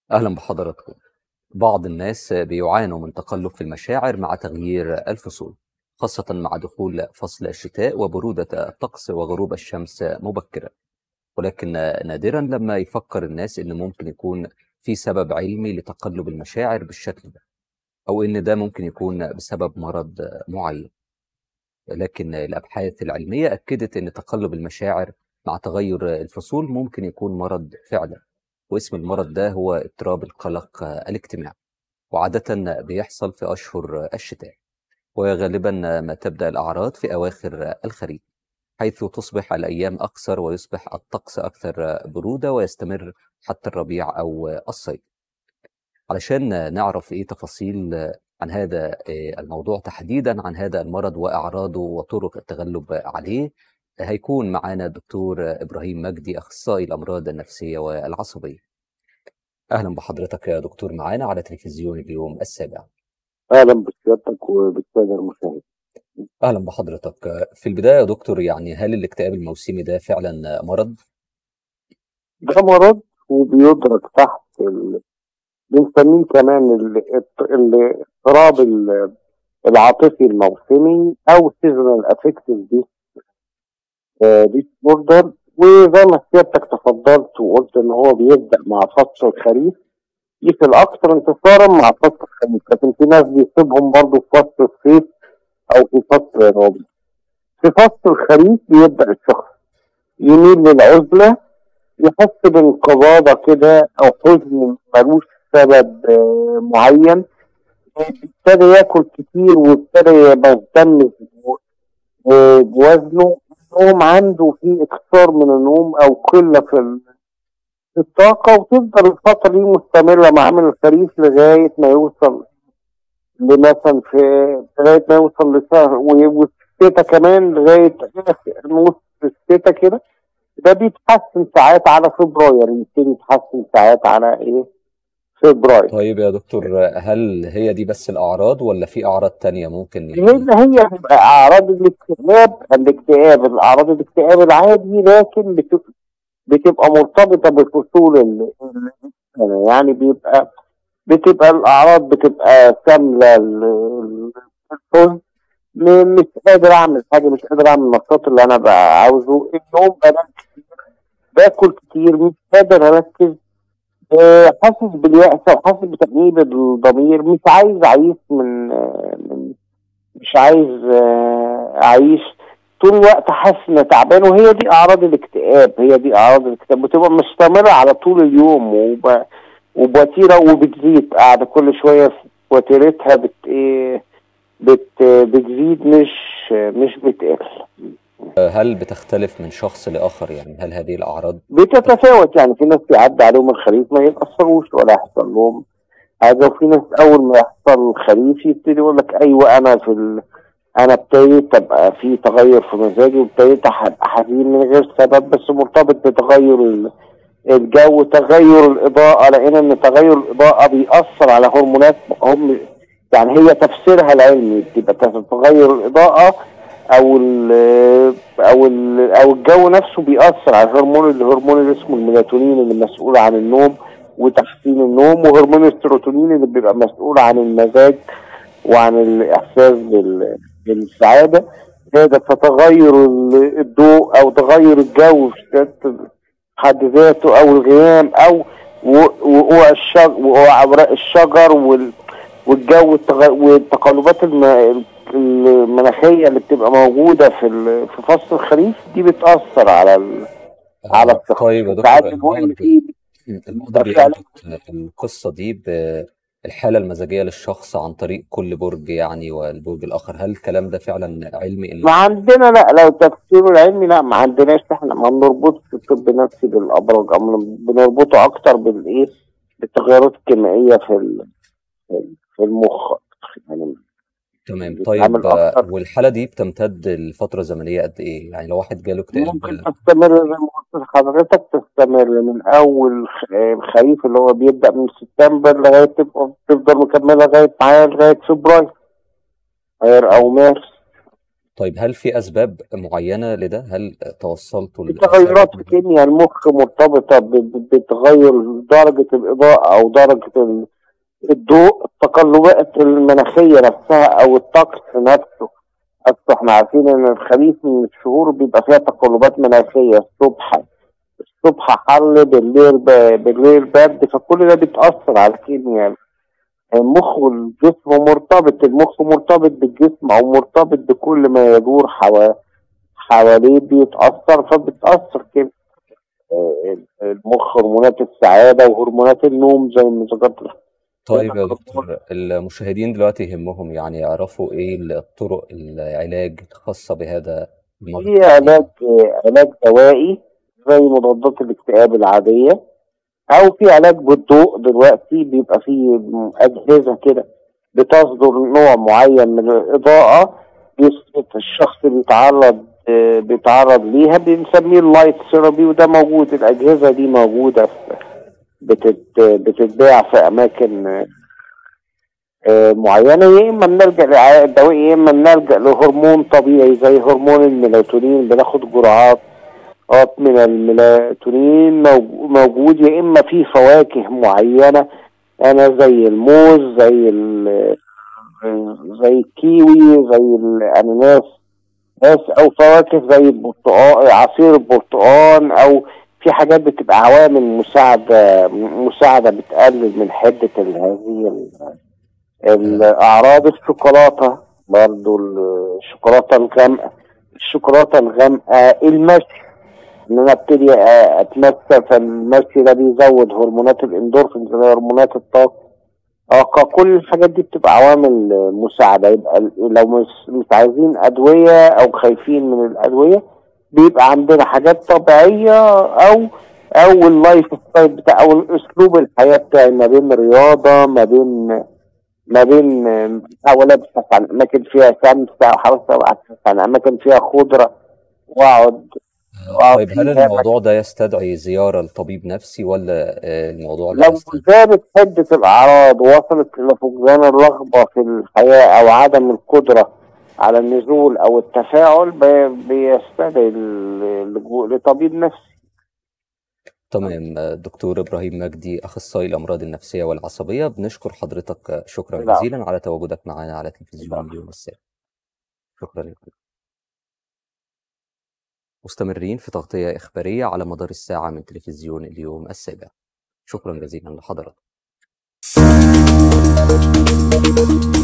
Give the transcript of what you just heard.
أهلا بحضراتكم بعض الناس بيعانوا من تقلب في المشاعر مع تغيير الفصول خاصة مع دخول فصل الشتاء وبرودة الطقس وغروب الشمس مبكرا ولكن نادرا لما يفكر الناس إن ممكن يكون في سبب علمي لتقلب المشاعر بالشكل ده أو إن ده ممكن يكون بسبب مرض معين لكن الأبحاث العلمية أكدت إن تقلب المشاعر مع تغير الفصول ممكن يكون مرض فعلا واسم المرض ده هو اضطراب القلق الاجتماعي وعادة بيحصل في أشهر الشتاء وغالبا ما تبدأ الأعراض في أواخر الخريف حيث تصبح الأيام أقصر ويصبح الطقس أكثر برودة ويستمر حتى الربيع أو الصيف علشان نعرف إيه تفاصيل عن هذا الموضوع تحديدا عن هذا المرض وأعراضه وطرق التغلب عليه هيكون معانا الدكتور إبراهيم مجدي أخصائي الأمراض النفسية والعصبية أهلا بحضرتك يا دكتور معانا على تلفزيون اليوم السابع اهلا بسيادتك وبالساده المشاهدين أهلا بحضرتك في البداية يا دكتور يعني هل الاكتئاب الموسمي ده فعلا مرض؟ ده مرض وبيدرك تحت ال... بنسميه كمان ال- الت- الاضطراب ال- العاطفي الموسمي او سيزونال افكتيف ديسوردر وزي ما سيادتك تفضلت وقلت ان هو بيبدا مع فصل الخريف في الاكثر انتصارا مع فصل الخريف لكن في ناس بيصيبهم برضه في فصل الصيف او في فصل الربيع في فصل الخريف بيبدا الشخص يميل للعزله يحس بانقباضه كده او حزن ملوش سبب آه، معين ابتدى ياكل كتير وابتدى يهتم ب- بوزنه النوم عنده في اكثار من النوم او قله في ال- في الطاقه وتفضل الفتره دي مستمره مع من الخريف لغايه ما يوصل لمثلا في لغايه ما يوصل لشهر والشتاء كمان لغايه آخر نص الشتاء كده ده بيتحسن ساعات على فبراير يبتدي يتحسن ساعات على ايه فبراير طيب يا دكتور هل هي دي بس الأعراض ولا في أعراض تانية ممكن هي هي بتبقى اعراض الاكتئاب الاكتئاب الاعراض الاكتئاب العادي لكن بتبقى, بتبقى مرتبطه بفصول ال- ال- السنه يعني بيبقى بتبقى الاعراض بتبقى كامله ال- ال- الحزن م- مش قادر اعمل حاجه مش قادر اعمل النشاط اللي انا بقى عاوزه النوم بنام كتير باكل كتير مش قادر اركز آه، حاسس باليأس وحاسس بتأنيب الضمير مش عايز أعيش من آه، من مش عايز آه، أعيش طول الوقت حاسس إن تعبان وهي دي أعراض الاكتئاب هي دي أعراض الاكتئاب بتبقى مستمرة على طول اليوم وب... وبوتيرة وبتزيد قاعدة كل شوية في وتيرتها بت... إيه بت... بتزيد مش مش بتقل هل بتختلف من شخص لآخر يعني هل هذه الأعراض بتتفاوت يعني في ناس بيعدي عليهم الخريف ما يتأثروش ولا يحصل لهم حاجة وفي ناس أول ما يحصل الخريف يبتدي يقول لك أيوه أنا في ال... أنا ابتديت أبقى في تغير في مزاجي وابتديت أح- أبقى حزين من غير سبب بس مرتبط بتغير ال- الجو تغير الإضاءة لقينا إن تغير الإضاءة بيأثر على هرمونات هم يعني هي تفسيرها العلمي بتبقى تغير الإضاءة او ال او ال او الجو نفسه بيأثر على الهرمون الهرمون اللي اسمه الميلاتونين اللي مسؤول عن النوم وتحسين النوم وهرمون السيروتونين اللي بيبقى مسؤول عن المزاج وعن الاحساس بال- بالسعاده هذا فتغير ال- الضوء او تغير الجو في ذات حد ذاته او الغيام او و- وقوع الشجر وقوع اوراق الشجر وال والجو التغ- والتقلبات الم- المناخيه اللي بتبقى موجوده في ال- في فصل الخريف دي بتاثر على ال... على الصحه طيب يا ساعات دكتور بنقول ان البعض في البعض ده فعلا بيربط القصة دي بالحالة المزاجية للشخص عن طريق كل برج يعني والبرج الآخر هل الكلام ده فعلا علمي إن ما عندنا لا لو تفسيره العلمي لا ما عندناش احنا ما بنربطش الطب النفسي بالابراج أو بنربطه اكتر بالايه بالتغيرات الكيميائيه في ال- في المخ يعني تمام بيتعامل طيب آه، اكتر والحالة دي بتمتد لفترة زمنية قد إيه؟ يعني لو واحد جاله اكتئاب ممكن تستمر زي ما قلت لحضرتك تستمر من اول خ- الخريف اللي هو بيبدا من سبتمبر لغايه تبقى تفضل مكمله لغايه معايا لغايه فبراير غير او مارس طيب هل في أسباب معينة لده؟ هل توصلتوا في لأسباب تغيرات في معينة؟ كيمياء المخ مرتبطة ب- ب- بتغير درجة الإضاءة أو درجة ال- الضوء التقلبات المناخية نفسها أو الطقس نفسه أصل احنا عارفين إن الخريف من الشهور بيبقى فيها تقلبات مناخية الصبح الصبح حر بالليل ب- بالليل برد فكل ده بيتأثر على الكيمياء المخ والجسم مرتبط المخ مرتبط بالجسم أو مرتبط بكل ما يدور حوا- حواليه بيتأثر فبتأثر كده آه، المخ هرمونات السعادة وهرمونات النوم زي ما ذكرت لك. طيب يا دكتور المشاهدين دلوقتي يهمهم يعني يعرفوا إيه الطرق العلاج الخاصة بهذا المرض في علاج علاج دوائي زي مضادات الاكتئاب العادية أو في علاج بالضوء دلوقتي بيبقى فيه أجهزة كده بتصدر نوع معين من الإضاءة بيثبت الشخص بيتعرض آه، بيتعرض ليها بنسميه اللايت ثيرابي وده موجود الأجهزة دي موجودة في بتت بتتباع في أماكن آه، آه، معينة يا إما بنلجأ لعلاج دوائي يا إما بنلجأ لهرمون طبيعي زي هرمون الميلاتونين بناخد جرعات جرعات من الميلاتونين موج- موجود يا إما في فواكه معينة أنا زي الموز زي ال- زي الكيوي زي الأناناس بس أو فواكه زي البرتقال عصير البرتقال أو في حاجات بتبقى عوامل مساعدة مساعدة بتقلل من حدة ال- هذه ال- الأعراض الشوكولاتة برضو الشوكولاتة الغامقة الشوكولاتة الغامقة المشي إن أنا أبتدي أتمشى فالمشي ده بيزود هرمونات الإندورفينز اللي هي هرمونات الطاقة طاقة كل الحاجات دي بتبقى عوامل مساعدة يبقى لو مش مش عايزين أدوية أو خايفين من الأدوية بيبقى عندنا حاجات طبيعية أو أو اللايف ستايل بتاع أو الأسلوب الحياة بتاعي ما بين رياضة ما بين ما بين احاول ابحث عن اماكن فيها شمس احاول ابحث عن اماكن فيها خضره واقعد واقعد طيب هل فيها الموضوع ده يستدعي زيارة لطبيب نفسي ولا آه، الموضوع لا لو يستدعي؟ زادت حده الاعراض ووصلت الى فقدان الرغبه في الحياه او عدم القدره على النزول او التفاعل بي- بيستدعي اللجوء لطبيب نفسي تمام آه، دكتور إبراهيم مجدي أخصائي الأمراض النفسية والعصبية بنشكر حضرتك آه، شكرا لا. جزيلا على تواجدك معنا على تلفزيون اليوم السابع شكرا لكم مستمرين في تغطية إخبارية على مدار الساعة من تلفزيون اليوم السابع شكرا جزيلا لحضرتك